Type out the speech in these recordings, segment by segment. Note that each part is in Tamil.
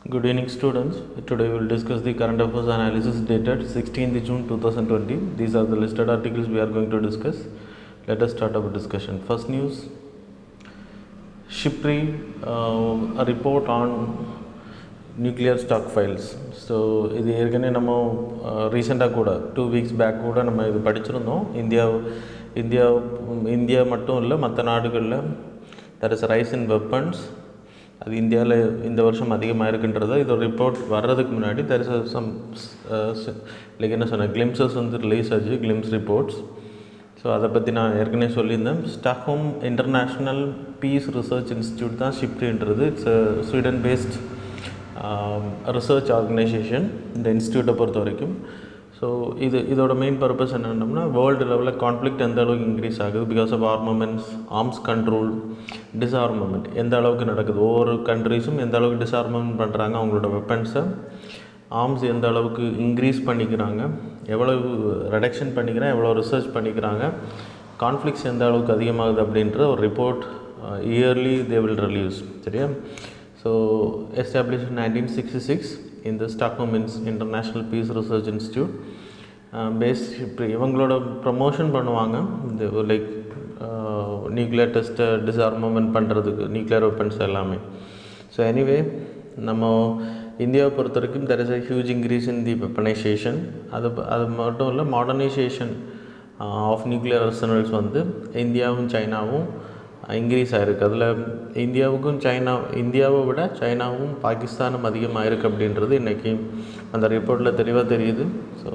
Good evening, students. Today we will discuss the current affairs analysis dated 16th June 2020. These are the listed articles we are going to discuss. Let us start our discussion. First news SHIPRI, uh, a report on nuclear stockpiles so இது ஏற்கனவே நம்ம ரீசெண்டாக கூட டூ வீக்ஸ் பேக் கூட நம்ம இது படிச்சிருந்தோம் இந்தியா இந்தியா இந்தியா மட்டும் இல்லை மற்ற நாடுகளில் there is rise in weapons அது இந்தியாவில் இந்த வருஷம் அதிகமாக இருக்குன்றத இது ஒரு ரிப்போர்ட் வர்றதுக்கு முன்னாடி தெர் இஸ் சம் லைக் என்ன சொன்னேன் கிளிம்சஸ் வந்து ரிலீஸ் ஆச்சு கிளிம்ஸ் ரிப்போர்ட்ஸ் ஸோ அதை பற்றி நான் ஏற்கனவே சொல்லியிருந்தேன் Stockholm International Peace Research Institute தான் ஷிப்ரின்றது it's Sweden based research organisation இந்த இன்ஸ்டியூட்டை பொறுத்த வரைக்கும் ஸோ இது இதோட மெயின் பர்பஸ் என்னென்னம்னா வேர்ல்டு லெவலில் கான்ஃப்ளிக்ட் எந்த அளவுக்கு இன்க்ரீஸ் ஆகுது because of armaments arms control disarmament எந்த அளவுக்கு நடக்குது ஒவ்வொரு கண்ட்ரீஸும் எந்த அளவுக்கு டிஸ்ஆர்மமெண்ட் பண்ணுறாங்க அவங்களோட வெப்பன்ஸை ஆர்ம்ஸ் எந்த அளவுக்கு இன்க்ரீஸ் பண்ணிக்கிறாங்க எவ்வளவு ரெடக்ஷன் பண்ணிக்கிறாங்க எவ்வளோ ரிசர்ச் பண்ணிக்கிறாங்க கான்ஃப்ளிக்ஸ் எந்த அளவுக்கு அதிகமாகுது அப்படின்ற ஒரு report early they will release சரியா so establish nineteen sixty six இந்த ஸ்டாக்ஹோம் இன்ஸ் International Peace Research Institute base இப்போ இவங்களோட ப்ரமோஷன் பண்ணுவாங்க இந்த லைக் நியூக்ளியர் டெஸ்ட்டை டிஸ்ஆர்மமெண்ட் பண்ணுறதுக்கு நியூக்ளியர் வெப்பன்ஸ் எல்லாமே ஸோ எனிவே நம்ம இந்தியாவை பொறுத்த வரைக்கும் there is a huge increase in the weaponisation அது அது மட்டும் இல்லை மாடர்னைசேஷன் ஆஃப் நியூக்ளியர் அர்சனல்ஸ் வந்து இந்தியாவும் சைனாவும் இன்க்ரீஸ் ஆகிருக்கு அதில் இந்தியாவுக்கும் சைனா இந்தியாவை விட சைனாவும் பாகிஸ்தானும் அதிகமாக இருக்குது அப்படின்றது இன்றைக்கி அந்த ரிப்போர்ட்டில் தெளிவாக தெரியுது ஸோ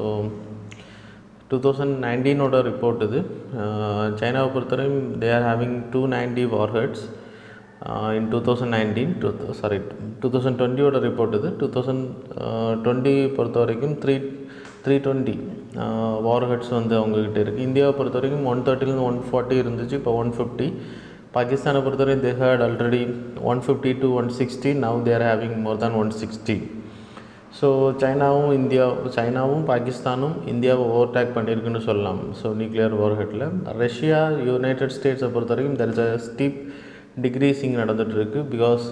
டூ தௌசண்ட் நைன்டீனோட ரிப்போர்ட் இது சைனாவை பொறுத்தவரையும் they are having two ninety warheads in two thousand nineteen two sorry two thousand டுவெண்ட்டியோட ரிப்போர்ட் இது டூ தௌசண்ட் டுவெண்ட்டி பொறுத்த வரைக்கும் த்ரீ த்ரீ டுவெண்ட்டி வார்ஹெட்ஸ் வந்து அவங்கக்கிட்ட இருக்குது இந்தியாவை பொறுத்த வரைக்கும் ஒன் தேர்ட்டிலேருந்து ஒன் ஃபார்ட்டி இருந்துச்சு இப்போ ஒன் ஃபிஃப்டி பாகிஸ்தானை பொறுத்தவரை they had already one fifty to one sixty now there having more than one sixty so சைனாவும் இந்தியா சைனாவும் பாகிஸ்தானும் இந்தியாவை ஓவர்டேக் பண்ணியிருக்குன்னு சொல்லலாம் ஸோ நியூக்ளியர் ஓவர்ஹெட்டில் ரஷ்யா யுனைடெட் ஸ்டேட்ஸை பொறுத்த வரைக்கும் there is a steep decreasing நடந்துகிட்ருக்கு because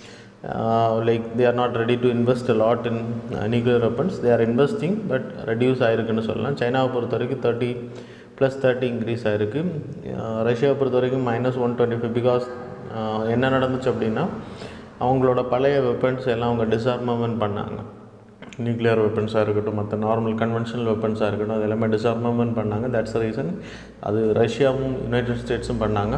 like they are not ready to invest lot in nuclear weapons they are investing but reduce ஆகிருக்குன்னு சொல்லலாம் சைனாவை பொறுத்த வரைக்கும் தேர்ட்டி ப்ளஸ் தேர்ட்டி இன்க்ரீஸ் ஆகிருக்கு ரஷ்யாவை பொறுத்த வரைக்கும் minus one twenty five because என்ன நடந்துச்சு அப்படின்னா அவங்களோட பழைய வெப்பன்ஸ் எல்லாம் அவங்க டிஸ்ஆர்மமெண்ட் பண்ணாங்க நியூக்ளியர் வெப்பன்ஸாக இருக்கட்டும் மற்ற நார்மல் கன்வென்ஷனல் வெப்பன்ஸாக இருக்கட்டும் அது எல்லாமே டிஸ்ஆர்மமெண்ட் பண்ணாங்க தட்ஸ் ரீசன் அது ரஷ்யாவும் யுனைடெட் ஸ்டேட்ஸும் பண்ணாங்க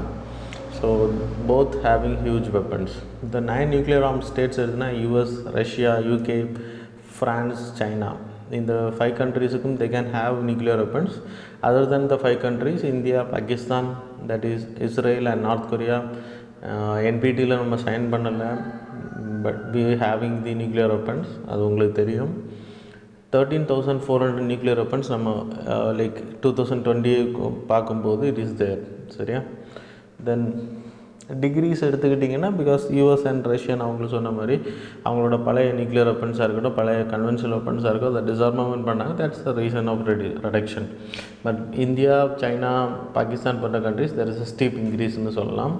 so both having huge weapons இந்த நைன் நியூக்ளியர் ஆர்ம் ஸ்டேட்ஸ் இருக்குன்னா US Russia UK France China இந்த ஃபைவ் கண்ட்ரீஸுக்கும் they can have nuclear weapons other than the five countries India Pakistan that is Israel and North Korea என்பிடியில் நம்ம சைன் பண்ணலை but we having the nuclear weapons அது உங்களுக்கு தெரியும் thirteen thousand four hundred nuclear weapons நம்ம லைக் டூ தௌசண்ட் டுவெண்ட்டி பார்க்கும்போது இட் இஸ் தேர் சரியா தென் டிகிரிஸ் எடுத்துக்கிட்டிங்கன்னா பிகாஸ் யூஎஸ் அண்ட் ரஷ்யன் அவங்களுக்கு சொன்ன மாதிரி அவங்களோட பழைய நியூக்ளியர் வெப்பன்ஸாக இருக்கட்டும் பழைய கன்வென்ஷனல் வெப்பன்ஸாக இருக்கட்டும் அதை டிசார்மமெண்ட் பண்ணாங்க that's the reason of ready reduction but India China Pakistan போன்ற countries there is a steep இன்க்ரீஸ்னு சொல்லலாம்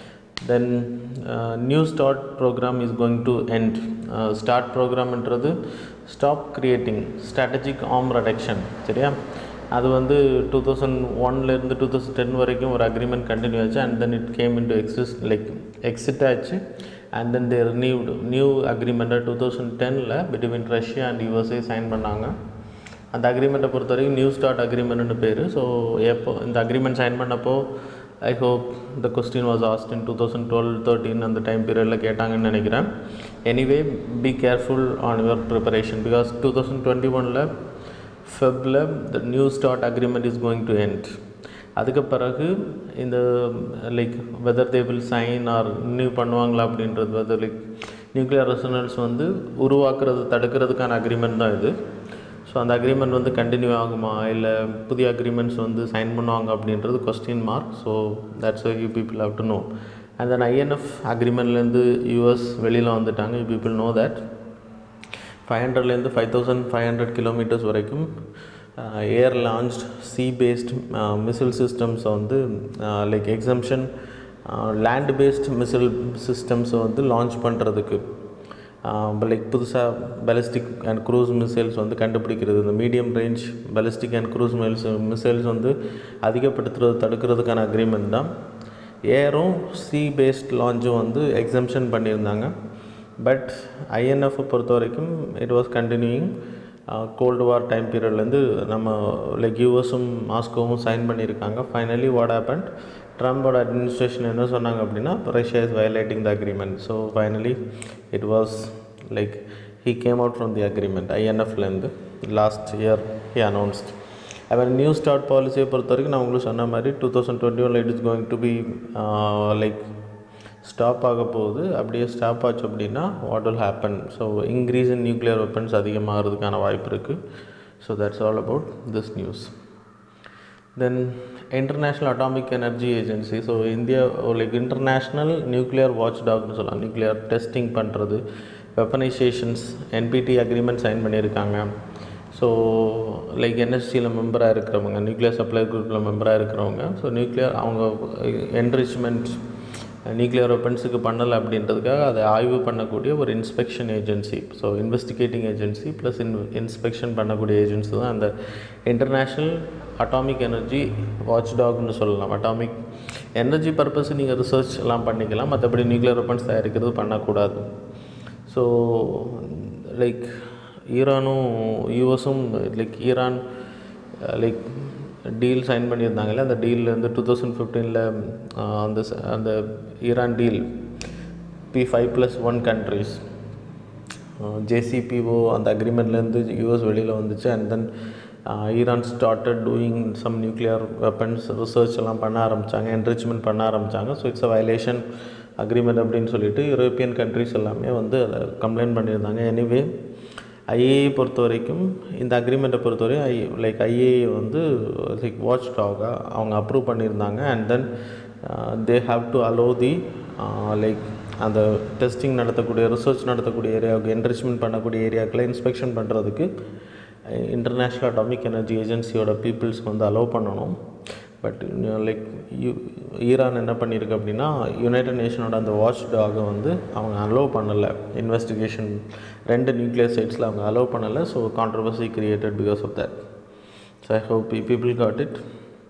then new start program is going to end start ப்ரோக்ராம்ன்றது stop creating strategic arm reduction சரியா அது வந்து டூ தௌசண்ட் ஒன்லேருந்து டூ தௌசண்ட் டென் வரைக்கும் ஒரு அக்ரிமெண்ட் கண்டினியூ ஆச்சு and then it came in to exist like exit ஆச்சு and then they renewed new அக்ரிமெண்ட்டை two thousand Daniil between Russia and USA sign பண்ணாங்க அந்த அக்ரிமெண்ட்டை பொறுத்த வரைக்கும் நியூ ஸ்டார்ட் அக்ரிமெண்ட்னு பேர் ஸோ எப்போ இந்த அக்ரிமெண்ட் சைன் பண்ணப்போ I hope the question was asked in two thousand twelve thirteen அந்த டைம் பீரியடில் கேட்டாங்கன்னு நினைக்கிறேன் anyway be careful on your preparation because two thousand twenty ஒனில் ஃபெப்பில் the new start agreement is going to end அதுக்கு பிறகு இந்த like whether they will sign or new பண்ணுவாங்களா அப்படின்றது வெதர் லைக் நியூக்ளியர் ரெசனல்ஸ் வந்து உருவாக்குறது தடுக்கிறதுக்கான அக்ரிமெண்ட் தான் இது ஸோ அந்த அக்ரிமெண்ட் வந்து கண்டினியூ ஆகுமா இல்லை புதிய அக்ரிமெண்ட்ஸ் வந்து சைன் பண்ணுவாங்க அப்படின்றது question mark so that's you people have to know and then INF அக்ரிமெண்ட்லேருந்து யூஎஸ் வெளியில் வந்துட்டாங்க you people know that five ஹண்ட்ரட்லேருந்து five thousand five hundred kilometres வரைக்கும் air launched sea based missile சிஸ்டம்ஸை வந்து லைக் எக்ஸம்ஷன் லேண்ட் பேஸ்ட் மிசில் சிஸ்டம்ஸை வந்து லான்ச் பண்ணுறதுக்கு லைக் புதுசாக பெலிஸ்டிக் அண்ட் க்ரூஸ் மிசைல்ஸ் வந்து கண்டுபிடிக்கிறது இந்த medium range ballistic and cruise mills missiles வந்து அதிகப்படுத்துறது தடுக்கிறதுக்கான அக்ரிமெண்ட் தான் ஏரும் சி பேஸ்ட் லான்ச்சும் வந்து எக்ஸம்ஷன் பண்ணியிருந்தாங்க பட் ஐஎன்எஃப் பொறுத்த வரைக்கும் it was continuing cold war time பீரியட்லேருந்து நம்ம லைக் யூஎஸும் மாஸ்கோவும் சைன் பண்ணியிருக்காங்க ஃபைனலி வாட் ஹேப்பன் ட்ரம்போட அட்மினிஸ்ட்ரேஷன் என்ன சொன்னாங்க அப்படின்னா Russia is violating the agreement so finally it was like he came out from the agreement ஐஎன்எஃப்லேருந்து லாஸ்ட் இயர் ஹி அனௌன்ஸ்ட் அப்புறம் நியூ ஸ்டார்ட் பாலிசியை பொறுத்த வரைக்கும் நான் உங்களுக்கு சொன்ன மாதிரி டூ தௌசண்ட் டுவெண்ட்டி ஒனில் it is going to be like stop ஆக போகுது அப்படியே ஸ்டாப் ஆச்சு அப்படின்னா what will happen so increase in nuclear weapons அதிகமாகிறதுக்கான வாய்ப்பு இருக்குது so that's all about this news then International atomic Energy Agency so India like International Nuclear watch டாக்னு சொல்லலாம் நியூக்ளியர் டெஸ்டிங் பண்ணுறது வெப்பனைசேஷன்ஸ் என்பிடி அக்ரிமெண்ட் சைன் பண்ணியிருக்காங்க ஸோ லைக் என்எஸ்சியில் மெம்பராக இருக்கிறவங்க நியூக்ளியர் சப்ளை குரூப்பில் மெம்பராக இருக்கிறவங்க ஸோ நியூக்ளியர் அவங்க என்ரிச்மெண்ட் நியூக்ளியர் வெப்பன்ஸுக்கு பண்ணலை அப்படின்றதுக்காக அதை ஆய்வு பண்ணக்கூடிய ஒரு inspection agency so investigating agency plus இன் இன்ஸ்பெக்ஷன் பண்ணக்கூடிய ஏஜென்சி தான் அந்த இன்டர்நேஷ்னல் அட்டாமிக் எனர்ஜி வாட்ச் டாக்னு சொல்லலாம் அட்டாமிக் எனர்ஜி பர்பஸ் நீங்கள் ரிசர்ச் எல்லாம் பண்ணிக்கலாம் மற்றபடி நியூக்ளியர் வெப்பன்ஸ் தயாரிக்கிறது பண்ணக்கூடாது ஸோ லைக் ஈரானும் யூஎஸும் like Iran like deal sign பண்ணியிருந்தாங்கல்ல அந்த டீல்லேருந்து டூ தௌசண்ட் ஃபிஃப்டீனில் அந்த ச- அந்த Iran deal P five plus one countries JCPOA அந்த அக்ரிமெண்ட்லேருந்து யூஎஸ் வெளியில் வந்துச்சு and then Iran started doing some nuclear weapons research எல்லாம் பண்ண ஆரம்பித்தாங்க என்ரிச்மெண்ட் பண்ண ஆரம்பித்தாங்க so it's a violation agreement அப்படின்னு சொல்லிட்டு யூரோப்பியன் கண்ட்ரிஸ் எல்லாமே வந்து அதை கம்ப்ளைண்ட் பண்ணியிருந்தாங்க எனிவே ஐஏஏ பொறுத்த வரைக்கும் இந்த அக்ரிமெண்ட்டை பொறுத்தவரையும் ஐ லைக் ஐஏஏ வந்து லைக் வாட்ச் டாகாக அவங்க அப்ரூவ் பண்ணியிருந்தாங்க and then they have to allow the like அந்த டெஸ்டிங் நடத்தக்கூடிய ரிசர்ச் நடத்தக்கூடிய ஏரியாவுக்கு என்ரிச்மெண்ட் பண்ணக்கூடிய ஏரியாக்களை இன்ஸ்பெக்ஷன் பண்ணுறதுக்கு இன்டர்நேஷ்னல் அட்டாமிக் எனர்ஜி ஏஜென்சியோட பீப்புள்ஸ்க்கு வந்து அலோவ் பண்ணணும் பட் லைக் யூ ஈரான் என்ன பண்ணியிருக்கு அப்படின்னா யுனைடட் நேஷனோட அந்த வாட்ச் டாகை வந்து அவங்க அலோவ் பண்ணலை இன்வெஸ்டிகேஷன் ரெண்டு நியூக்ளியர் சைட்ஸில் அவங்க அலோவ் பண்ணலை so controversy created because of that so I hope people got it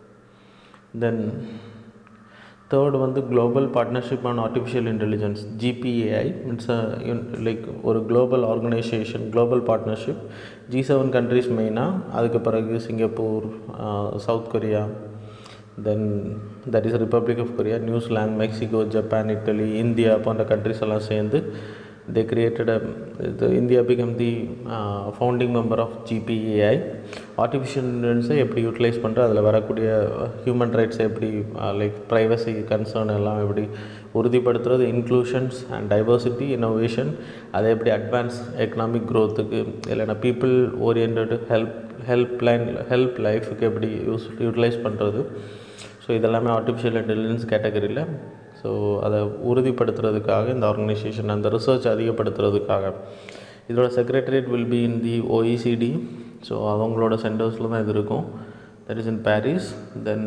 then third வந்து global partnership on artificial intelligence GPAI it's like ஒரு global organisation global partnership G seven countries மெயினாக அதுக்கு பிறகு Singapore South Korea then that is Republic of Korea New Zealand Mexico Japan Italy India போன்ற கண்ட்ரிஸ் எல்லாம் சேர்ந்து they created a the India became the uh, founding member of GPAI artificial intelligence எப்படி யூட்டிலைஸ் பண்ணுறது அதில் வரக்கூடிய ஹியூமன் ரைட்ஸை எப்படி லைக் ப்ரைவசி கன்சர்ன் எல்லாம் எப்படி உறுதிப்படுத்துறது இன்க்ளூஷன்ஸ் அண்ட் டைவர்சிட்டி இன்னோவேஷன் அதை எப்படி அட்வான்ஸ் எக்கனாமிக் க்ரோத்துக்கு இல்லைன்னா people orient help help line help லைஃபுக்கு எப்படி யூஸ் யூட்டிலைஸ் பண்ணுறது ஸோ இதெல்லாமே ஆர்டிஃபிஷியல் இன்டெலிஜென்ஸ் கேட்டகரியில் ஸோ அதை உறுதிப்படுத்துறதுக்காக இந்த ஆர்கனைசேஷன் அந்த ரிசர்ச் அதிகப்படுத்துறதுக்காக இதோட secretariat will be in the OECD so அவங்களோட சென்டர்ஸில் தான் இது இருக்கும் that is in Paris then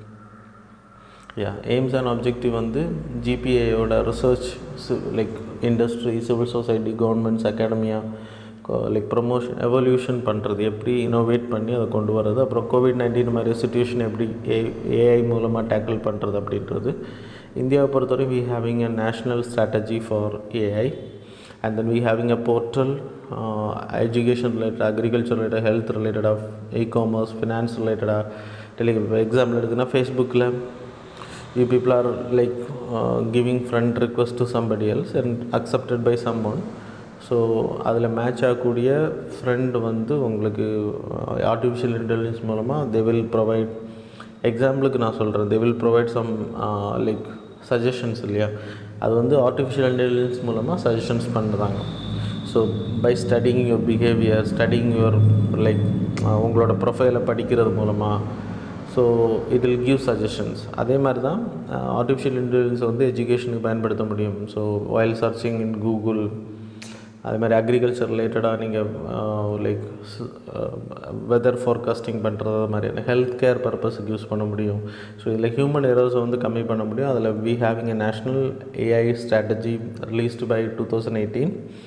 yeah aims and objective வந்து ஜிபிஏயோட research like industry civil society governments academia like promotion evaluation பண்ணுறது எப்படி இனோவேட் பண்ணி அதை கொண்டு வர்றது அப்புறம் கோவிட் நைன்டீன் மாதிரி சுச்சுவேஷன் எப்படி ஏ ஏஐ மூலமாக டேக்கிள் பண்ணுறது அப்படின்றது இந்தியாவை பொறுத்தவரை we having a national strategy for AI and then we having a portal education related agriculture related health ரிலேட்டடாக இ காமர்ஸ் ஃபினான்ஸ் ரிலேட்டடாக டெலி எக்ஸாம்பிள் எடுத்துன்னா ஃபேஸ்புக்கில் you people are like uh, giving friend request to somebody else and accepted by someone so அதில் மேட்ச் ஆகக்கூடிய ஃப்ரெண்ட் வந்து உங்களுக்கு ஆர்டிஃபிஷியல் இன்டெலிஜென்ஸ் மூலமாக தே வில் ப்ரொவைட் எக்ஸாம்பிளுக்கு நான் சொல்கிறேன் they will provide some like suggestions இல்லையா அது வந்து ஆர்டிஃபிஷியல் இன்டெலிஜென்ஸ் மூலமாக சஜஷன்ஸ் பண்ணுறாங்க so by studying your behaviour studying your like உங்களோட ப்ரொஃபைலை படிக்கிறது மூலமாக so it will give suggestions அதே மாதிரி தான் ஆர்டிஃபிஷியல் இன்டெலிஜென்ஸ் வந்து எஜுகேஷனுக்கு பயன்படுத்த முடியும் so while searching in Google அதே மாதிரி அக்ரிகல்ச்சர் ரிலேட்டடாக நீங்கள் லைக் வெதர் ஃபோர்காஸ்டிங் பண்ணுறது மாதிரியான ஹெல்த் கேர் பர்பஸுக்கு யூஸ் பண்ண முடியும் ஸோ இதில் ஹியூமன் எரர்ஸை வந்து கம்மி பண்ண முடியும் அதில் we having a national AI strategy released by two thousand eighteen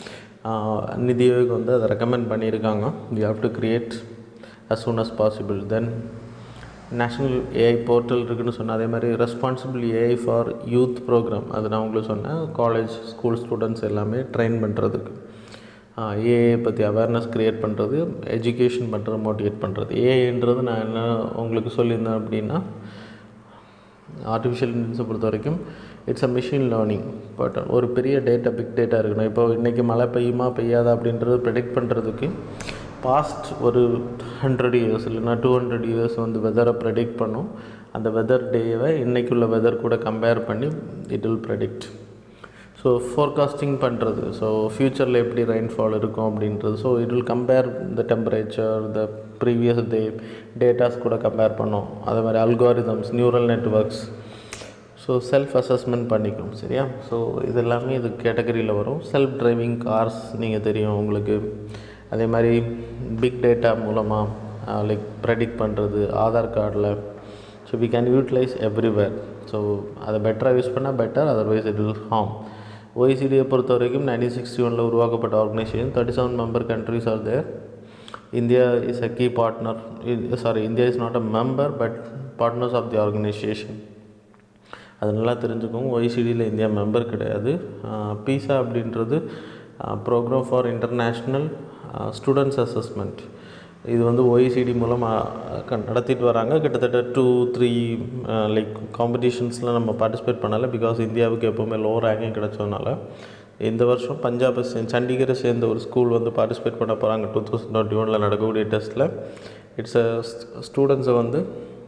NITI Aayog வந்து அதை ரெக்கமெண்ட் பண்ணியிருக்காங்க you have to create as soon as possible then national AI portal இருக்குன்னு சொன்னேன் அதே மாதிரி responsible AI for youth programme அது நான் உங்களுக்கு சொன்னேன் காலேஜ் ஸ்கூல் ஸ்டூடெண்ட்ஸ் எல்லாமே ட்ரெயின் பண்ணுறதுக்கு ஏஐ பற்றி அவேர்னஸ் க்ரியேட் பண்ணுறது எஜுகேஷன் பண்ணுறது மோட்டிவேட் பண்ணுறது ஏஐன்றது நான் என்ன உங்களுக்கு சொல்லியிருந்தேன் அப்படின்னா ஆர்டிஃபிஷியல் இன்டெலிஜென்ஸை பொறுத்த வரைக்கும் it's a machine learning but ஒரு பெரிய டேட்டா பிக் டேட்டா இருக்கணும் இப்போ இன்றைக்கி மழை பெய்யுமா பெய்யாதா அப்படின்றது ப்ரெடிக்ட் பண்ணுறதுக்கு பாஸ்ட் ஒரு ஹண்ட்ரட் இயர்ஸ் இல்லைனா டூ ஹண்ட்ரட் இயர்ஸ் வந்து வெதரை ப்ரெடிக்ட் பண்ணும் அந்த வெதர் டேவை இன்றைக்குள்ள வெதர் கூட கம்பேர் பண்ணி it will predict so forecasting பண்ணுறது ஸோ ஃப்யூச்சரில் எப்படி ரெயின்ஃபால் இருக்கும் அப்படின்றது so it will compare the temperature the previous day datas கூட கம்பேர் பண்ணும் அதே மாதிரி algorithms neural networks so self assessment பண்ணிக்கும் சரியா ஸோ இது எல்லாமே இது கேட்டகரியில் வரும் செல்ஃப் டிரைவிங் கார்ஸ் நீங்கள் தெரியும் உங்களுக்கு அதே மாதிரி பிக் டேட்டா மூலமாக லைக் ப்ரெடிக்ட் பண்ணுறது ஆதார் கார்டில் so we can utilise everywhere so அதை பெட்டராக யூஸ் பண்ணால் better otherwise it will harm ஓஇசிடியை பொறுத்த வரைக்கும் நைன்டீன் சிக்ஸ்டி ஒனில் உருவாக்கப்பட்ட organisation thirty seven member countries are there India is a key partner sorry India is not a member but partners of the organisation அது நல்லா தெரிஞ்சுக்கோங்க ஒய்சிடியில் இந்தியா மெம்பர் கிடையாது பீஸா அப்படின்றது programme for international students assessment இது வந்து ஓஇசிடி மூலமாக நடத்திட்டு வராங்க கிட்டத்தட்ட டூ த்ரீ லைக் காம்படிஷன்ஸில் நம்ம பார்ட்டிசிபேட் பண்ணலை பிகாஸ் இந்தியாவுக்கு எப்போவுமே லோ ரேங்கிங் கிடச்சதுனால இந்த வருஷம் பஞ்சாபை சே சண்டிகரை சேர்ந்த ஒரு ஸ்கூல் வந்து பார்ட்டிசிபேட் பண்ண போகிறாங்க டூ தௌசண்ட் டுவெண்ட்டி ஒனில் நடக்கக்கூடிய டெஸ்ட்டில் இட்ஸ் அ ஸ்டூடெண்ட்ஸை வந்து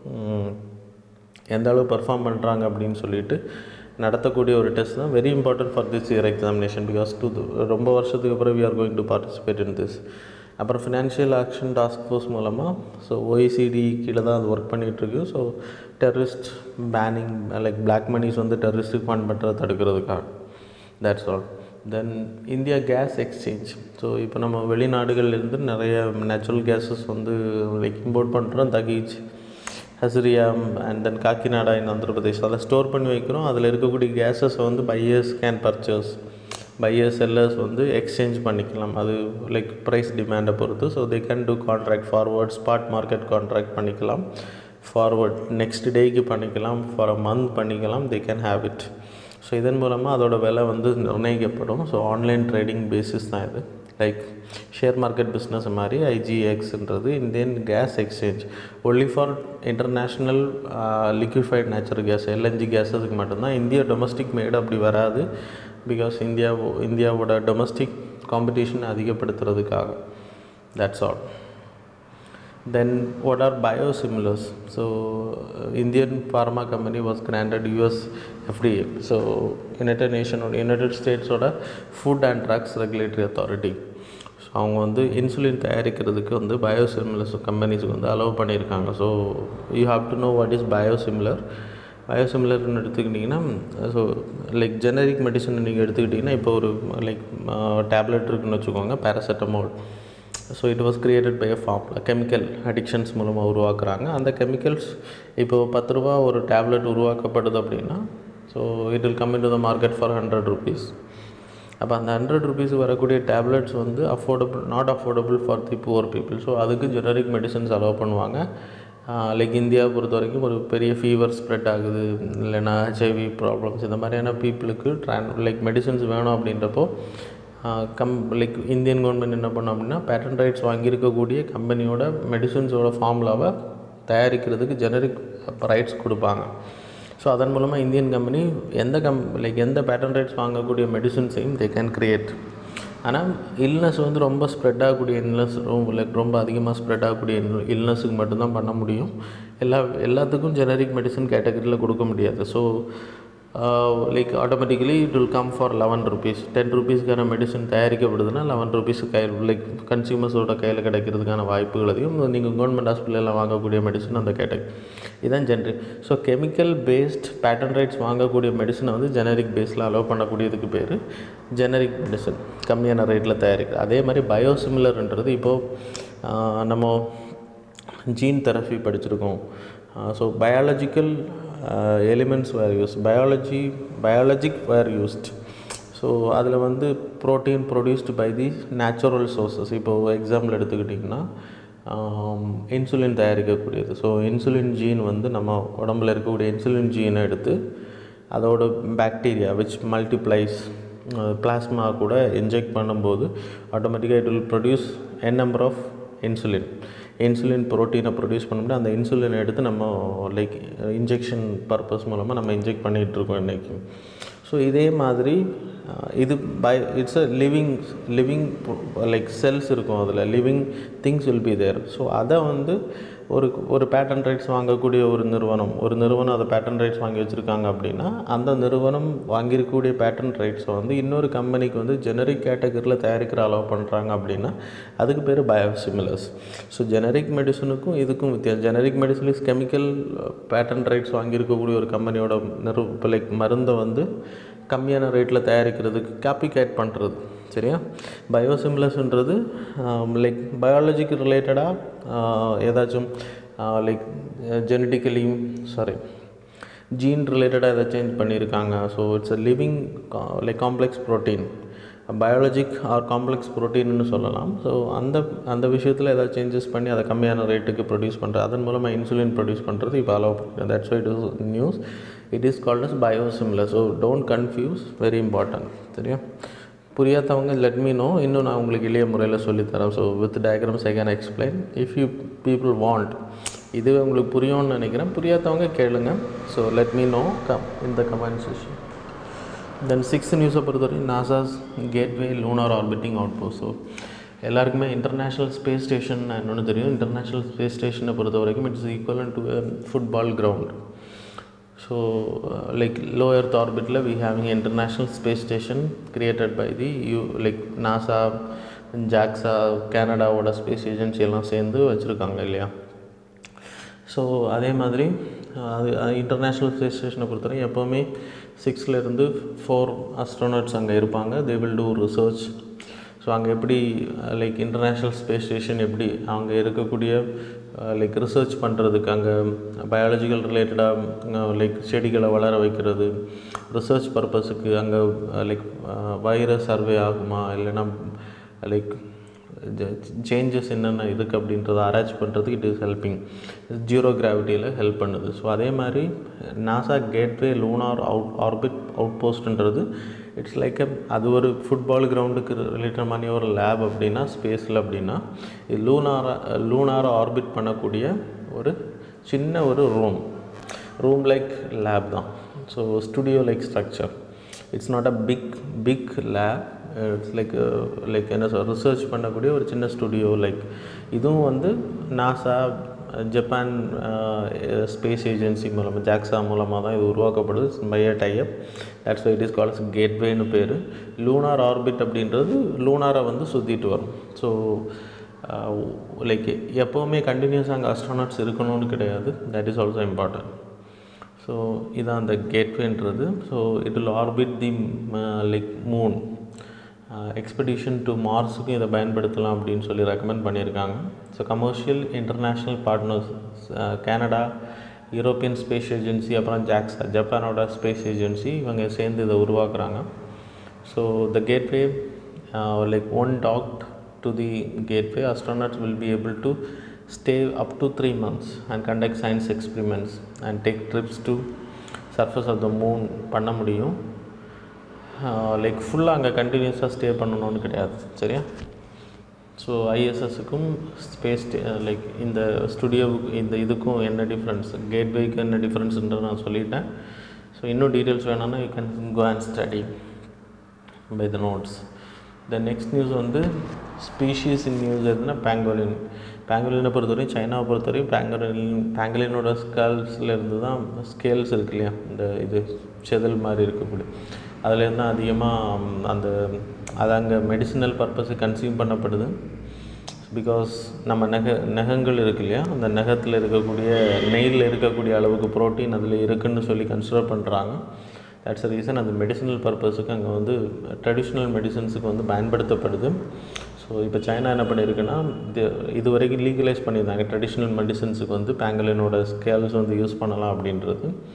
எந்த அளவு பர்ஃபார்ம் பண்ணுறாங்க அப்படின்னு சொல்லிட்டு நடத்தக்கூடிய ஒரு டெஸ்ட் தான் very important for this year examination because too ரொம்ப வருஷத்துக்கு அப்புறம் we are going to participate in this அப்புறம் ஃபினான்ஷியல் ஆக்ஷன் டாஸ்க் ஃபோர்ஸ் மூலமாக ஸோ ஓஇசிடி கீழே தான் அது ஒர்க் பண்ணிகிட்ருக்கு so terrorist banning like black monies வந்து டெரரிஸ்ட்டுக்கு ஃபண்ட் பண்ணுறதை தடுக்கிறதுக்காக that's all then India gas exchange so இப்போ நம்ம வெளிநாடுகள்லேருந்து நிறைய நேச்சுரல் கேஸஸ் வந்து லைக் இம்போர்ட் பண்ணுறோம் Dahej Hazira and then Kakinada in Andhra Pradesh அதை ஸ்டோர் பண்ணி வைக்கிறோம் அதில் இருக்கக்கூடிய கேஸஸை வந்து buyers can purchase buyers sellers வந்து எக்ஸ்சேஞ்ச் பண்ணிக்கலாம் அது லைக் ப்ரைஸ் டிமாண்டை பொறுத்து so they can do contract forward spot market contract பண்ணிக்கலாம் ஃபார்வர்ட் நெக்ஸ்ட் டேக்கு பண்ணிக்கலாம் ஃபார் அ மந்த் பண்ணிக்கலாம் they can have it so இதன் மூலமாக அதோட விலை வந்து நிர்ணயிக்கப்படும் ஸோ ஆன்லைன் ட்ரேடிங் பேசிஸ் தான் இது லைக் ஷேர் மார்க்கெட் பிஸ்னஸ் மாதிரி ஐஜிஎக்ஸ்ன்றது Indian gas exchange only for international liquefied natural gas LNG கேஸஸுக்கு மட்டும்தான் இந்தியா டொமஸ்டிக் மேடு அப்படி வராது பிகாஸ் இந்தியா இந்தியாவோட டொமஸ்டிக் காம்படிஷன் அதிகப்படுத்துறதுக்காக that's all then what are biosimilars so uh, indian pharma company was granted us fda so united nation united states ஓட food and drugs regulatory authority so அவங்க வந்து இன்சுலின் தயாரிக்கிறதுக்கு வந்து பயோசிமிலர்ஸ் கம்பெனிஸுக்கு வந்து அலோவ் பண்ணியிருக்காங்க so you have to know what is biosimilar பயோசிமிலர்னு எடுத்துக்கிட்டிங்கன்னா ஸோ லைக் ஜெனரிக் மெடிசன் நீங்கள் எடுத்துக்கிட்டிங்கன்னா இப்போ ஒரு லைக் டேப்லெட் இருக்குன்னு வச்சுக்கோங்க paracetamol so it was created by a formula chemical addictions மூலமாக உருவாக்குறாங்க அந்த கெமிக்கல்ஸ் இப்போது பத்து ரூபா ஒரு டேப்லெட் உருவாக்கப்படுது அப்படின்னா so it will come in to the market for hundred rupees அப்போ அந்த ஹண்ட்ரட் ருபீஸ் வரக்கூடிய டேப்லெட்ஸ் வந்து affordable not affordable for the poor people so அதுக்கு ஜெனரிக் மெடிசன்ஸ் அலோவ் பண்ணுவாங்க லைக் இந்தியாவை பொறுத்த வரைக்கும் ஒரு பெரிய ஃபீவர் ஸ்ப்ரெட் ஆகுது இல்லைன்னா ஹெச்ஐவி ப்ராப்ளம்ஸ் இந்த மாதிரியான பீப்புளுக்கு ட்ரான் லைக் மெடிசன்ஸ் வேணும் அப்படின்றப்போ கம் லைக் இந்தியன் கவர்மெண்ட் என்ன பண்ணோம் அப்படின்னா பேட்டன் ரைட்ஸ் வாங்கியிருக்கக்கூடிய கம்பெனியோட மெடிசன்ஸோட ஃபார்முலாவை தயாரிக்கிறதுக்கு ஜெனரிக் ரைட்ஸ் கொடுப்பாங்க ஸோ அதன் மூலமாக இந்தியன் கம்பெனி எந்த கம் லைக் எந்த பேட்டன் ரைட்ஸ் வாங்கக்கூடிய மெடிசன்ஸையும் தே கேன் கிரியேட் ஆனால் இல்னஸ் வந்து ரொம்ப ஸ்ப்ரெட் ஆகக்கூடிய இல்னஸ் ரொம்ப லைக் ரொம்ப அதிகமாக ஸ்ப்ரெட் ஆகக்கூடிய இல்னஸுக்கு மட்டும்தான் பண்ண முடியும் எல்லா எல்லாத்துக்கும் ஜெனரிக் மெடிசன் கேட்டகரியில் கொடுக்க முடியாது so like automatically it will come for eleven rupees ten ருபீஸ்க்கான மெடிசன் தயாரிக்கப்படுதுன்னா லெவன் ருபீஸ் கையில் லைக் கன்சியூமர்ஸோட கையில் கிடைக்கிறதுக்கான வாய்ப்புகள் அதிகம் நீங்கள் கவர்மெண்ட் ஹாஸ்பிட்டலில் வாங்கக்கூடிய மெடிசன் அந்த கேட்டகரி இதுதான் generic so chemical based patent rights வாங்கக்கூடிய மெடிசனை வந்து ஜெனரிக் பேஸில் அலோவ் பண்ணக்கூடியதுக்கு பேர் ஜெனரிக் மெடிசன் கம்மியான ரேட்டில் தயாரிக்கிறது அதே மாதிரி பயோசிமிலர்ன்றது இப்போது நம்ம ஜீன் தெரப்பி படிச்சிருக்கோம் so biological elements were use biology biologic were used so அதில் வந்து protein produced by the natural sources இப்போது எக்ஸாம்பிள் எடுத்துக்கிட்டிங்கன்னா இன்சுலின் தயாரிக்கக்கூடியது ஸோ இன்சுலின் ஜீன் வந்து நம்ம உடம்புல இருக்கக்கூடிய இன்சுலின் ஜீனை எடுத்து அதோட பாக்டீரியா விச் மல்டிப்ளைஸ் பிளாஸ்மா கூட இன்ஜெக்ட் பண்ணும்போது ஆட்டோமேட்டிக்காக it will produce n number of insulin insulin ப்ரோட்டீனை ப்ரொடியூஸ் பண்ணும்போது அந்த இன்சுலினை எடுத்து நம்ம லைக் இன்ஜெக்ஷன் பர்பஸ் மூலமாக நம்ம இன்ஜெக்ட் பண்ணிகிட்ருக்கோம் இன்றைக்கி ஸோ இதே மாதிரி அஹ், இது by it's a living living like cells இருக்கும் அதில் living things will be there so அதை வந்து ஒரு ஒரு பேட்டன் ரைட்ஸ் வாங்கக்கூடிய ஒரு நிறுவனம் ஒரு நிறுவனம் அதை பேட்டன் ரைட்ஸ் வாங்கி வச்சுருக்காங்க அப்படின்னா அந்த நிறுவனம் வாங்கியிருக்கக்கூடிய பேட்டன் ரைட்ஸை வந்து இன்னொரு கம்பெனிக்கு வந்து ஜெனரிக் கேட்டகரியில் தயாரிக்கிற அளவு பண்ணுறாங்க அப்படின்னா அதுக்கு பேர் பயோசிமிலர்ஸ் ஸோ ஜெனரிக் மெடிசனுக்கும் இதுக்கும் வித்தியாசம் generic medicine is chemical patent rights வாங்கியிருக்கக்கூடிய ஒரு கம்பெனியோட நிறு லைக் மருந்தை வந்து கம்மியான ரேட்டில் தயாரிக்கிறதுக்கு காப்பி கேட் பண்ணுறது சரியா பயோசிமிலர்ஸ்ன்றது லைக் பயாலஜிக்கு ரிலேட்டடாக ஏதாச்சும் லைக் ஜெனட்டிக்கலி சாரி ஜீன் ரிலேட்டடாக எதை சேஞ்ச் பண்ணியிருக்காங்க so it's a living like complex protein biologic or complex ப்ரோட்டீன்னு சொல்லலாம் ஸோ அந்த அந்த விஷயத்தில் ஏதாவது சேஞ்சஸ் பண்ணி அதை கம்மியான ரேட்டுக்கு ப்ரொடியூஸ் பண்ணுறது அதன் மூலமாக இன்சுலின் ப்ரொடியூஸ் பண்ணுறது இப்போ அலோவ் பண்ணுறது that's it is news it is called as biosimilar so don't confuse very important சரியா புரியாதவங்க லெட் மீ நோ இன்னும் நான் உங்களுக்கு எளிய முறையில் சொல்லித்தரேன் so with diagrams I can explain if you people want இதுவே உங்களுக்கு புரியும்னு நினைக்கிறேன் புரியாதவங்க கேளுங்க so let me know come இந்த கமெண்ட் செஷன் தென் சிக்ஸ்த் நியூஸை பொறுத்தவரைக்கும் NASA's gateway lunar orbiting outpost so எல்லாருக்குமே இன்டர்நேஷ்னல் ஸ்பேஸ் ஸ்டேஷன் என்னொன்று தெரியும் இன்டர்நேஷ்னல் ஸ்பேஸ் ஸ்டேஷனை பொறுத்த வரைக்கும் it's equivalent to football ground so like low earth ஆர்பிட்டில் we having international space station created by the U like NASA JAXA கனடாவோட ஸ்பேஸ் ஏஜென்சி எல்லாம் சேர்ந்து வச்சுருக்காங்க இல்லையா ஸோ அதே மாதிரி அது இன்டர்நேஷ்னல் ஸ்பேஸ் ஸ்டேஷனை பொறுத்தவரை எப்போவுமே சிக்ஸ்லேருந்து ஃபோர் அஸ்ட்ரோனட்ஸ் அங்கே இருப்பாங்க they will do research so அங்கே எப்படி லைக் இன்டர்நேஷ்னல் ஸ்பேஸ் ஸ்டேஷன் எப்படி அங்கே இருக்கக்கூடிய லைக் ரிசர்ச் பண்ணுறதுக்கு அங்கே பயாலஜிக்கல் ரிலேட்டடாக லைக் செடிகளை வளர வைக்கிறது ரிசர்ச் பர்பஸுக்கு அங்கே லைக் வைரஸ் சர்வே ஆகுமா இல்லைன்னா லைக் சேஞ்சஸ் என்னென்ன இருக்குது அப்படின்றத ஆராய்ச்சி பண்ணுறதுக்கு இட் இஸ் ஹெல்பிங் ஜீரோ கிராவிட்டியில் ஹெல்ப் பண்ணுது ஸோ அதே மாதிரி NASA gateway lunar out orbit out போஸ்ட்ன்றது இட்ஸ் லைக் அது ஒரு ஃபுட்பால் கிரவுண்டுக்கு ரிலேட்டட் மாதிரி ஒரு லேப் அப்படின்னா ஸ்பேஸில் அப்படின்னா இது லூனாரை லூனாரை ஆர்பிட் பண்ணக்கூடிய ஒரு சின்ன ஒரு ரூம் ரூம் லைக் லேப் தான் so studio like structure it's not a big big lab it's like like என்ன சொல் ரிசர்ச் பண்ணக்கூடிய ஒரு சின்ன ஸ்டுடியோ லைக் இதுவும் வந்து நாசா ஜப்பான் ஸ்பேஸ் ஏஜென்சி மூலமாக ஜாக்ஸா மூலமாக தான் இது உருவாக்கப்படுது by a type that's why it is calls கேட்வேன்னு பேர் லூனார் ஆர்பிட் அப்படின்றது லூனாரை வந்து சுற்றிட்டு வரும் ஸோ லைக் எப்போவுமே கண்டினியூஸாக அங்கே அஸ்ட்ரானட்ஸ் இருக்கணும்னு கிடையாது that is also important so இதான் அந்த கேட்வேன்றது so it will orbit the like moon expedition to மார்ஸுக்கும் இதை பயன்படுத்தலாம் அப்படின்னு சொல்லி ரெக்கமெண்ட் பண்ணியிருக்காங்க so commercial international partners Canada European space agency அப்புறம் ஜாக்ஸா ஜப்பானோட ஸ்பேஸ் ஏஜென்சி இவங்க சேர்ந்து இதை உருவாக்குறாங்க so the gateway like one docked to the gateway astronauts will be able to stay up to three months and conduct science experiments and take trips to surface of the moon பண்ண முடியும் லைக் ஃபுல்லாக அங்கே கண்டினியூஸாக ஸ்டே பண்ணணும்னு கிடையாது சரியா ஸோ ஐஎஸ்எஸ்ஸுக்கும் ஸ்பேஸ் லைக் இந்த ஸ்டுடியோவுக்கு இந்த இதுக்கும் என்ன டிஃப்ரென்ஸ் கேட்வேக்கு என்ன டிஃப்ரென்ஸுன்ற நான் சொல்லிட்டேன் ஸோ இன்னும் டீட்டெயில்ஸ் வேணும்னா you can go and study by the notes the next news வந்து ஸ்பீஷீஸ் இன் நியூஸ் எதுனா பேங்கோலின் பேங்கோலினை பொறுத்தவரையும் சைனாவை பொறுத்தவரையும் பேங்கோலின் பேங்கோலினோட ஸ்கேல்ஸில் இருந்து தான் ஸ்கேல்ஸ் இருக்கு இல்லையா இந்த இது செதில் மாதிரி இருக்கக்கூடிய அதுலேருந்து தான் அதிகமாக அந்த அது அங்கே மெடிசினல் பர்பஸுக்கு கன்சியூம் பண்ணப்படுது பிகாஸ் நம்ம நெக நகங்கள் இருக்கு இல்லையா அந்த நகத்தில் இருக்கக்கூடிய நெய்யில் இருக்கக்கூடிய அளவுக்கு ப்ரோட்டீன் அதில் இருக்குன்னு சொல்லி கன்சிடர் பண்ணுறாங்க தட்ஸ் அ ரீசன் அந்த மெடிசினல் பர்பஸுக்கு அங்கே வந்து ட்ரெடிஷ்னல் மெடிசன்ஸுக்கு வந்து பயன்படுத்தப்படுது ஸோ இப்போ சைனா என்ன பண்ணியிருக்குன்னா இது இது வரைக்கும் லீகலைஸ் பண்ணியிருந்தாங்க ட்ரெடிஷ்னல் மெடிசன்ஸுக்கு வந்து பேங்கலினோட ஸ்கேல்ஸ் வந்து யூஸ் பண்ணலாம் அப்படின்றது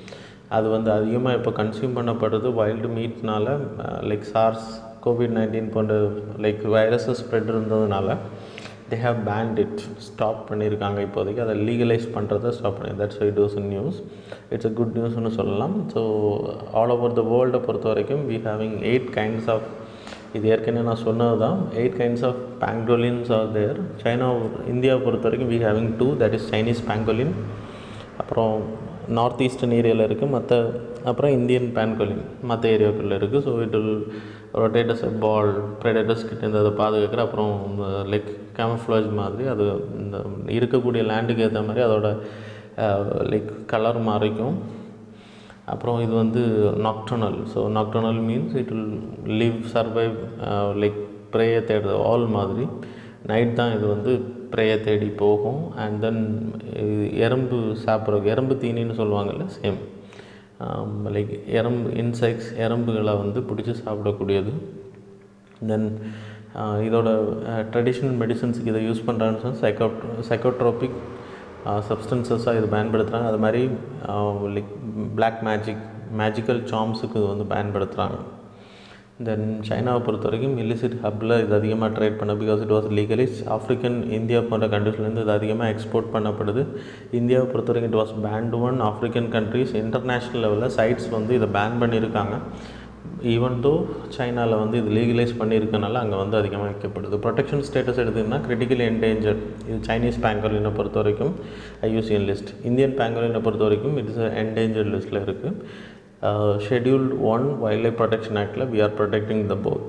அது வந்து அதிகமாக இப்போ கன்சியூம் பண்ணப்படுறது வைல்டு மீட்னால லைக் சார்ஸ் கோவிட் நைன்டீன் போன்ற லைக் வைரஸஸ் ஸ்ப்ரெட் இருந்ததுனால they have banned it stop பண்ணியிருக்காங்க இப்போதைக்கு அதை லீகலைஸ் பண்ணுறதை ஸ்டாப் பண்ணி that's it was news it's a good நியூஸ்னு சொல்லலாம் ஸோ ஆல் ஓவர் த வேர்ல்டை பொறுத்த வரைக்கும் we having eight kinds of இது ஏற்கனவே நான் சொன்னது தான் eight kinds of pangolins are there China இந்தியாவை பொறுத்த வரைக்கும் we having two that is Chinese pangolin அப்புறம் நார்த் ஈஸ்டர்ன் ஏரியாவில் இருக்குது மற்ற அப்புறம் இந்தியன் பேன்கோலின் மற்ற ஏரியாவுக்குள்ளே இருக்குது so it will rotates ball predators கிட்ட இருந்து அதை பாதுகாக்கிற அப்புறம் லைக் கேமஃப்ளாஜ் மாதிரி அது இந்த இருக்கக்கூடிய லேண்டுக்கு ஏற்ற மாதிரி அதோட லைக் கலர் மாறிக்கும் அப்புறம் இது வந்து nocturnal so nocturnal means it will live survive like ப்ரேயை தேடுறது ஆல் மாதிரி நைட் தான் இது வந்து ப்ரேயை தேடி போகும் அண்ட் தென் எறும்பு சாப்பிட்ற எறும்பு தீனின்னு சொல்லுவாங்கல்ல சேம் லைக் எறும்பு இன்செக்ட்ஸ் எறும்புகளை வந்து பிடிச்சி சாப்பிடக்கூடியது தென் இதோட ட்ரெடிஷ்னல் மெடிசன்ஸுக்கு இதை யூஸ் பண்ணுறான்னு சொன்னால் சைக்கோ சைக்கோட்ரோபிக் சப்ஸ்டன்சஸாக இது பயன்படுத்துகிறாங்க அது மாதிரி லைக் பிளாக் மேஜிக் மேஜிக்கல் சாம்ஸுக்கு இது வந்து பயன்படுத்துகிறாங்க தென் சைனாவை பொறுத்த வரைக்கும் இல்லிசிட் ஹப்பில் இது அதிகமாக ட்ரேட் பண்ண because it was legalise African India போன்ற கண்ட்ரிஸ்லேருந்து இது அதிகமாக எக்ஸ்போர்ட் பண்ணப்படுது இந்தியாவை பொறுத்த வரைக்கும் it was banned one African countries international லெவலில் சைட்ஸ் வந்து இதை பேன் பண்ணியிருக்காங்க ஈவன் தோ சைனாவில் வந்து இது லீகலைஸ் பண்ணியிருக்கனால அங்கே வந்து அதிகமாக வைக்கப்படுது ப்ரொடெக்ஷன் ஸ்டேட்டஸ் எடுத்திங்கன்னா கிரிட்டிக்கல் என்டேஞ்சர் இது சைனீஸ் பேங்கோலினை பொறுத்த வரைக்கும் ஐயூசிஎன் லிஸ்ட் இந்தியன் பேங்கோலினை பொறுத்த வரைக்கும் இட்ஸ் என்டேஞ்சர் லிஸ்ட்டில் இருக்குது scheduled one wild life protection ஆக்டில் we are protecting the both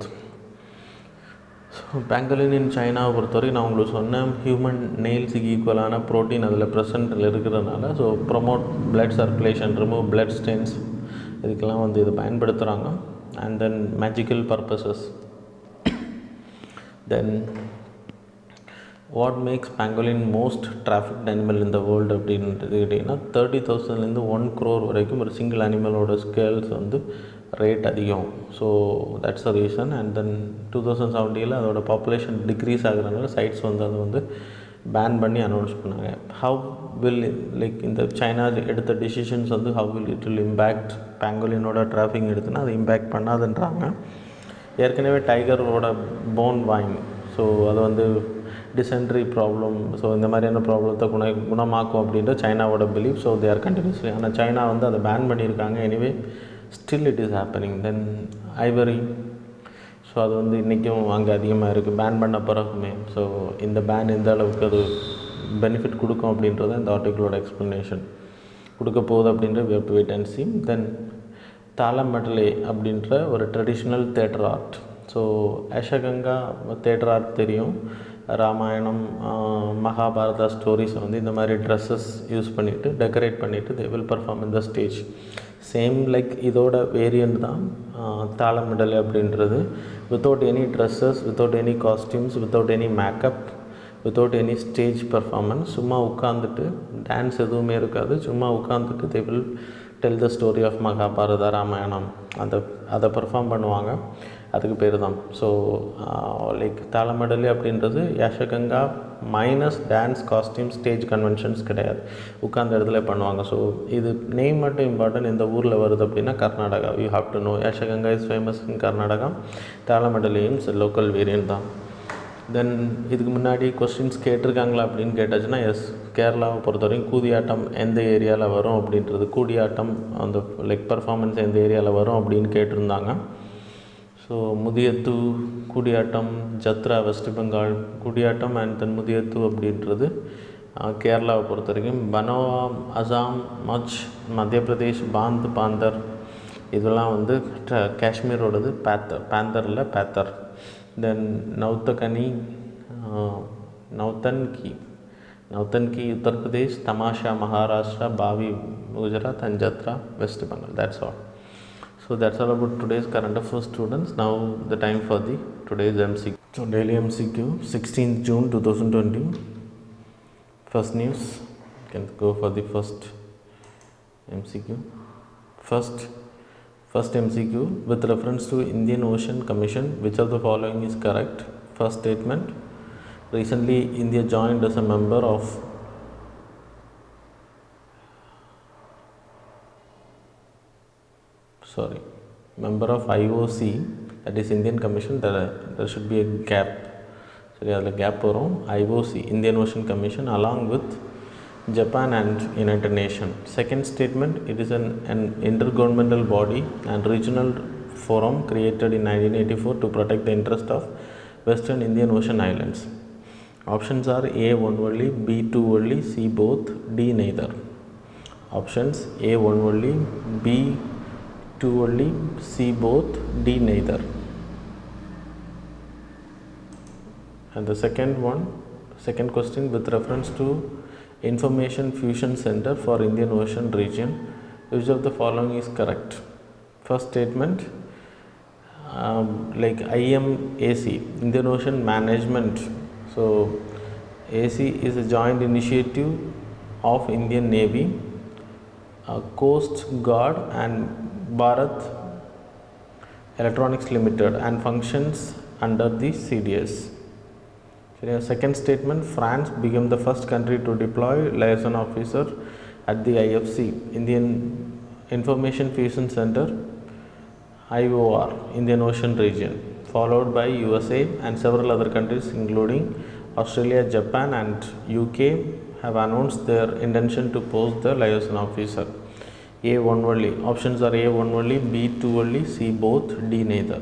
so pangolin in சைனாவை பொறுத்தவரைக்கும் நான் உங்களுக்கு சொன்னேன் ஹியூமன் நெயில்ஸுக்கு ஈக்குவலான ப்ரோட்டீன் அதில் ப்ரெசன்ட்டில் இருக்கிறதுனால so promote blood circulation remove blood stains இதுக்கெல்லாம் வந்து இதை பயன்படுத்துகிறாங்க and then magical purposes then what makes pangolin most trafficked animal இந்த வேர்ல்டு அப்படின்றது கேட்டிங்கன்னா தேர்ட்டி தௌசண்ட்லேருந்து ஒன் க்ரோர் வரைக்கும் ஒரு சிங்கிள் அனிமலோட ஸ்கேல்ஸ் வந்து ரேட் அதிகம் so that's a reason and then two thousand செவன்ட்டியில் அதோட பாப்புலேஷன் டிக்ரீஸ் ஆகுறதுனால சைட்ஸ் வந்து அதை வந்து பேன் பண்ணி அனௌன்ஸ் பண்ணாங்க ஹவ் வில் லைக் இந்த சைனா எடுத்த டிசிஷன்ஸ் வந்து how will it will impact பேங்கோலினோட டிராஃபிக் எடுத்துன்னா அது இம்பேக்ட் பண்ணாதுன்றாங்க ஏற்கனவே டைகரோட போன் வாங்கி ஸோ அது வந்து டிசென்ட்ரி ப்ராப்ளம் ஸோ இந்த மாதிரியான ப்ராப்ளத்தை குண குணமாக்கும் அப்படின்ற சைனாவோட belief so they are continuously ஆனால் சைனா வந்து அதை பேன் பண்ணியிருக்காங்க anyway still it is happening then ivory so அது வந்து இன்றைக்கும் அங்கே அதிகமாக இருக்குது பேன் பண்ண பிறகுமே ஸோ இந்த பேன் எந்த அளவுக்கு அது பெனிஃபிட் கொடுக்கும் அப்படின்றத இந்த ஆர்டிக்கிளோட எக்ஸ்ப்ளனேஷன் கொடுக்க போகுது அப்படின்ற web weight and C then Talamaddale அப்படின்ற ஒரு traditional theatre art so Yakshagana theatre art தெரியும் ராமாயணம் மகாபாரதா ஸ்டோரிஸை வந்து இந்த மாதிரி ட்ரெஸ்ஸஸ் யூஸ் பண்ணிவிட்டு டெக்கரேட் பண்ணிவிட்டு they will perform in the stage same like இதோட வேரியண்ட் தான் தாளமிடல் அப்படின்றது without any dresses without any costumes without any makeup without any stage performance சும்மா உட்காந்துட்டு டான்ஸ் எதுவுமே இருக்காது சும்மா உட்காந்துட்டு they will tell the story of Mahabharata Ramayanam அதை அதை பர்ஃபார்ம் பண்ணுவாங்க அதுக்கு பேர் தான் ஸோ லைக் தாளமடலி அப்படின்றது Yakshagana minus dance costume stage conventions கிடையாது உட்காந்த இடத்துல பண்ணுவாங்க ஸோ இது நேம் மட்டும் இம்பார்ட்டன்ட் இந்த ஊரில் வருது அப்படின்னா Karnataka you have to know Yakshagana is famous in Karnataka தாளமடலியும் லோக்கல் வேரியன்ட் தான் தென் இதுக்கு முன்னாடி கொஸ்டின்ஸ் கேட்டிருக்காங்களா அப்படின்னு கேட்டாச்சுன்னா எஸ் கேரளாவை பொறுத்தவரைக்கும் கூதியாட்டம் எந்த ஏரியாவில் வரும் அப்படின்றது கூடியாட்டம் அந்த லைக் பர்ஃபார்மன்ஸ் எந்த ஏரியாவில் வரும் அப்படின்னு கேட்டிருந்தாங்க so Mudiyettu Koodiyattam Jatra West Bengal Koodiyattam and then Mudiyettu அப்படின்றது கேரளாவை பொறுத்த வரைக்கும் பனோவா அசாம் மச் மத்திய பிரதேஷ் பாந்த் பாந்தர் இதெல்லாம் வந்து காஷ்மீரோடது பேத்தர் பேந்தரில் பேத்தர் தென் நௌத்தகனி நௌத்தன்கி நௌத்தன்கி Uttar Pradesh Tamasha Maharashtra Bhavai Gujarat and Jatra West Bengal that's all So that's all about today's current affairs students. Now the time for the today's MCQ. So daily MCQ 16th June 2020. First news. You can go for the first MCQ. First first MCQ with reference to Indian Ocean Commission which of the following is correct? First statement. Recently India joined as a member of sorry member of IOC that is Indian Commission there there should be a gap சரி அதில் கேப் வரும் IOC Indian Ocean Commission along with Japan and United Nation second statement it is an an intergovernmental body and regional forum created in 1984 to protect the interest of western Indian Ocean islands. Options are A 1 only, B 2 only, C both, D neither. Options A 1 only, B 2 only, C both, D neither. And the second one, second question with reference to Information Fusion Center for Indian Ocean region, which of the following is correct? First statement, um, like IMAC, Indian Ocean Management. So, AC is a joint initiative of Indian Navy, uh, Coast Guard, and Bharat Electronics Limited, and functions under the CDS. So, second statement, France became the first country to deploy liaison officer at the IFC, Indian Information Fusion Center, IOR, Indian Ocean region, followed by USA and several other countries including Australia, Japan and UK have announced their intention to post the liaison officer. A one only. Options are A one only, B two only, C both, D neither.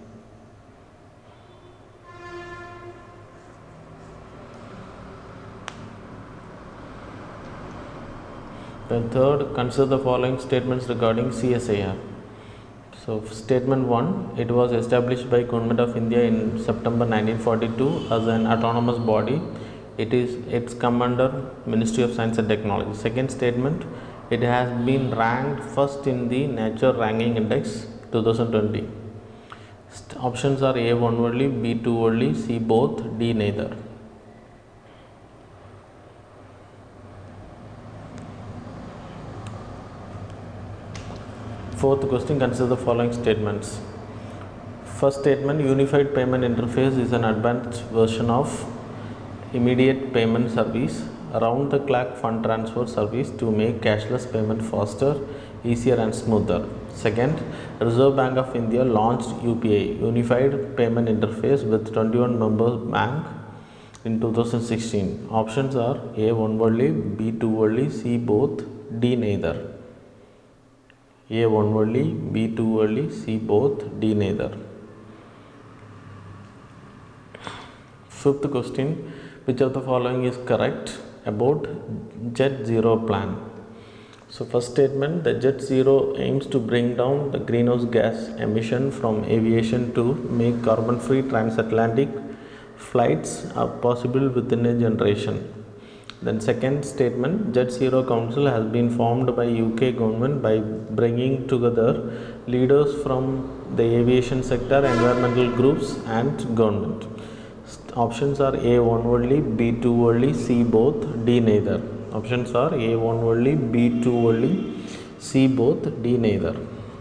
Then third, consider the following statements regarding CSIR. So statement 1, it was established by Government of India in September 1942 as an autonomous body. It is its come under Ministry of Science and Technology. Second statement, it has been ranked first in the Nature Ranking Index 2020. St- options are A1 only, B2 only, C both, D neither. Fourth question consider the following statements. First statement Unified Payment Interface is an advanced version of immediate payment service, round the clock fund transfer service to make cashless payment faster, easier, and smoother. Second, Reserve Bank of India launched UPI Unified Payment Interface with 21 member bank in 2016. Options are A 1 only, B 2 only, C both, D neither. A 1 only, B 2 only, C both, D neither. Fifth question Which of the following is correct about Jet Zero plan? So, first statement the Jet Zero aims to bring down the greenhouse gas emission from aviation to make carbon free transatlantic flights are possible within a generation. Then second statement, Jet Zero Council has been formed by UK government by bringing together leaders from the aviation sector, environmental groups and government. St- Options are A1 only, B2 only, C both, D neither. Options are A1 only, B2 only, C both, D neither.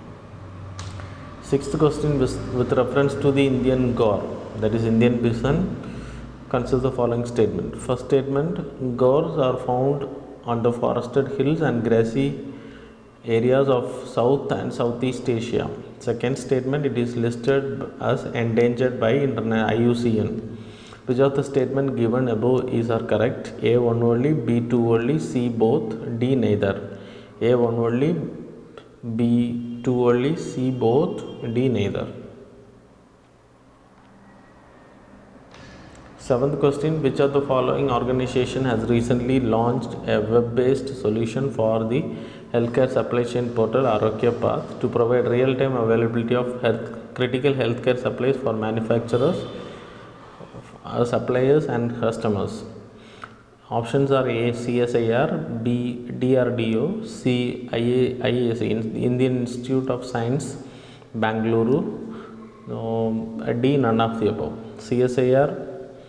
Sixth question with, with reference to the Indian gore, that is Indian bison, consider the following statement. First statement Gores are found on the forested hills and grassy areas of South and Southeast Asia. Second statement it is listed as endangered by interna- IUCN. Which of the statement given above is are correct? A1 only, B2 only, C both, D neither. A1 only, B2 only, C both, D neither. Seventh question Which of the following organization has recently launched a web based solution for the healthcare supply chain portal Arokya Path to provide real time availability of health, critical healthcare supplies for manufacturers, uh, suppliers, and customers? Options are A CSIR, B DRDO, C IA, IAC, Indian Institute of Science, Bangalore, um, D none of the above. CSIR,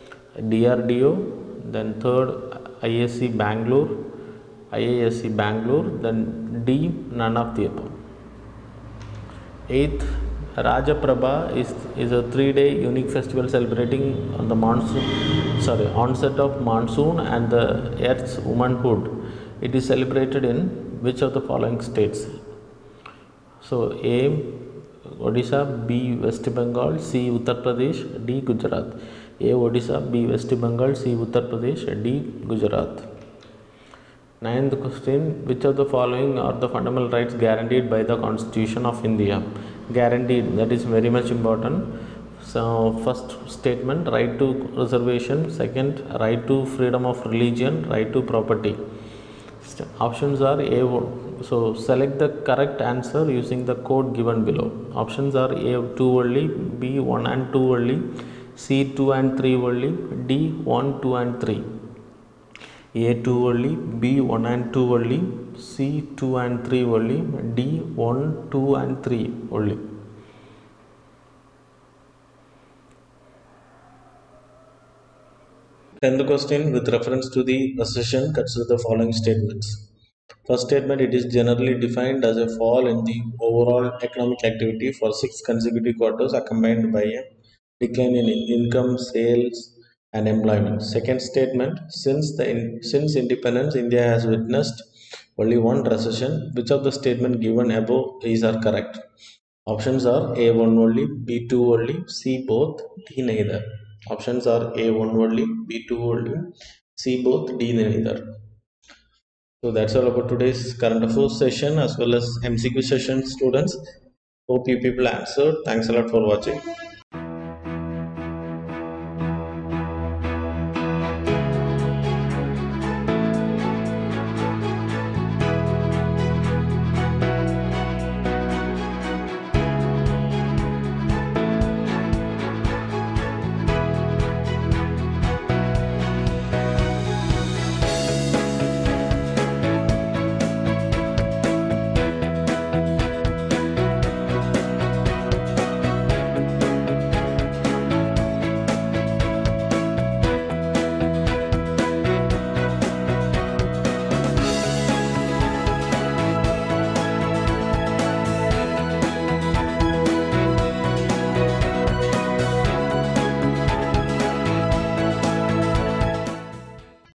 DRDO, then third ISC Bangalore, IASC Bangalore, then D none of the above. Eighth, Rajaprabha is, is a three-day unique festival celebrating on the monsoon, sorry, onset of monsoon and the Earth's womanhood. It is celebrated in which of the following states? So A Odisha, B West Bengal, C Uttar Pradesh, D Gujarat. A Odisha, B West Bengal, C Uttar Pradesh, D Gujarat. Ninth question Which of the following are the fundamental rights guaranteed by the Constitution of India? Guaranteed, that is very much important. So, first statement right to reservation, second, right to freedom of religion, right to property. St- Options are A. So, select the correct answer using the code given below. Options are A 2 only, B 1 and 2 only, C 2 and 3 only, D 1, 2 and 3. A 2 only, B 1 and 2 only, C 2 and 3 only, D 1, 2 and 3 only. Tenth question with reference to the recession consider the following statements. First statement it is generally defined as a fall in the overall economic activity for six consecutive quarters accompanied by a decline in income, sales, and employment. Second statement since the in, since independence, India has witnessed only one recession. Which of the statement given above is are correct? Options are A1 only, B2 only, C both, D neither. Options are A1 only, B2 only, C both, D neither. So that's all about today's current affairs session as well as MCQ session students. Hope you people answered. Thanks a lot for watching.